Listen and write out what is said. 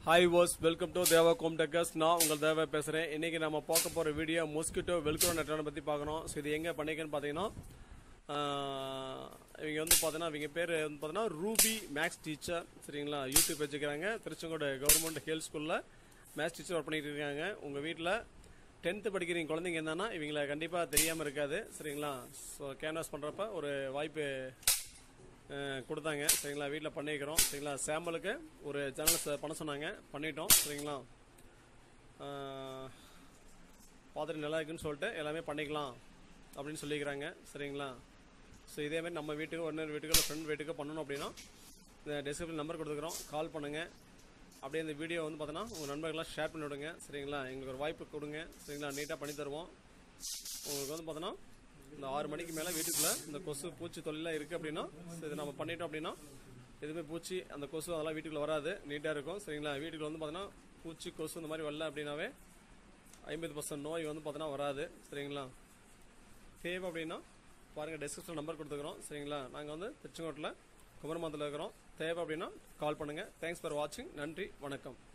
hi வாஸ் welcome to Deva கோம் டக்கஸ் நான் உங்கள் தேவா பேசுகிறேன் இன்றைக்கி நம்ம பார்க்க போகிற வீடியோ மொஸ்கிட்டோ வெல்க்ரோ நெட்டான பற்றி பார்க்கணும் ஸோ இது எங்கே பண்ணிக்கன்னு பார்த்தீங்கன்னா ஆஹ், இவங்க வந்து பார்த்தீங்கன்னா இவங்க பேர் வந்து பார்த்தீங்கன்னா ரூபி மேக்ஸ் டீச்சர் சரிங்களா யூடியூப் வச்சுக்கிறாங்க திருச்செங்கோடு கவர்மெண்ட் ஹெல்த் ஸ்கூலில் மேக்ஸ் டீச்சர் ஒர்க் பண்ணிட்டு இருக்காங்க உங்கள் வீட்டில் டென்த்து படிக்கிறீங்க குழந்தைங்க இருந்தானா இவங்கள கண்டிப்பாக தெரியாமல் இருக்காது சரிங்களா ஸோ கேன்வாஸ் பண்ணுறப்ப ஒரு வாய்ப்பு அஹ், கொடுத்தாங்க சரிங்களா வீட்டில் பண்ணிக்கிறோம் சரிங்களா சாம்பிளுக்கு ஒரு சேனல் பண்ண சொன்னாங்க பண்ணிட்டோம் சரிங்களா அஹ், பார்த்துட்டு நல்லா இருக்குன்னு சொல்லிட்டு எல்லாமே பண்ணிக்கலாம் அப்படின்னு சொல்லிக்கிறாங்க சரிங்களா ஸோ இதேமாதிரி நம்ம வீட்டுக்கு இன்னொரு வீட்டுக்கு இல்லை ஃப்ரெண்ட் வீட்டுக்கு பண்ணணும் அப்படின்னா இந்த டிஸ்கிரிப்ஷன் நம்பர் கொடுத்துக்கிறோம் கால் பண்ணுங்கள் அப்படியே இந்த வீடியோ வந்து பார்த்தோன்னா உங்கள் நண்பர்கள்லாம் ஷேர் பண்ணி விடுங்க சரிங்களா எங்களுக்கு ஒரு வாய்ப்பு கொடுங்க சரிங்களா நீட்டாக பண்ணி தருவோம் உங்களுக்கு வந்து பார்த்தோன்னா இந்த ஆறு மணிக்கு மேலே வீட்டுக்குள்ளே இந்த கொசு பூச்சி தொழிலாம் இருக்குது அப்படின்னா so இது நம்ம பண்ணிட்டோம் அப்படின்னா எதுவுமே பூச்சி அந்த கொசு அதெல்லாம் வீட்டுக்குள்ளே வராது நீட்டாக இருக்கும் சரிங்களா வீட்டுக்குள்ள வந்து பார்த்தோன்னா பூச்சி கொசு இந்த மாதிரி வரல அப்படின்னாவே ஐம்பது பர்சன்ட் நோய் வந்து பார்த்தோன்னா வராது சரிங்களா தேவை அப்படின்னா பாருங்கள் டிஸ்கிரிப்ஷன் நம்பர் கொடுத்துக்கிறோம் சரிங்களா நாங்கள் வந்து திருச்செங்கோட்டில் குமரமந்தத்தில் இருக்கிறோம் தேவை அப்படின்னா கால் பண்ணுங்கள் தேங்க்ஸ் ஃபார் வாட்சிங் நன்றி வணக்கம்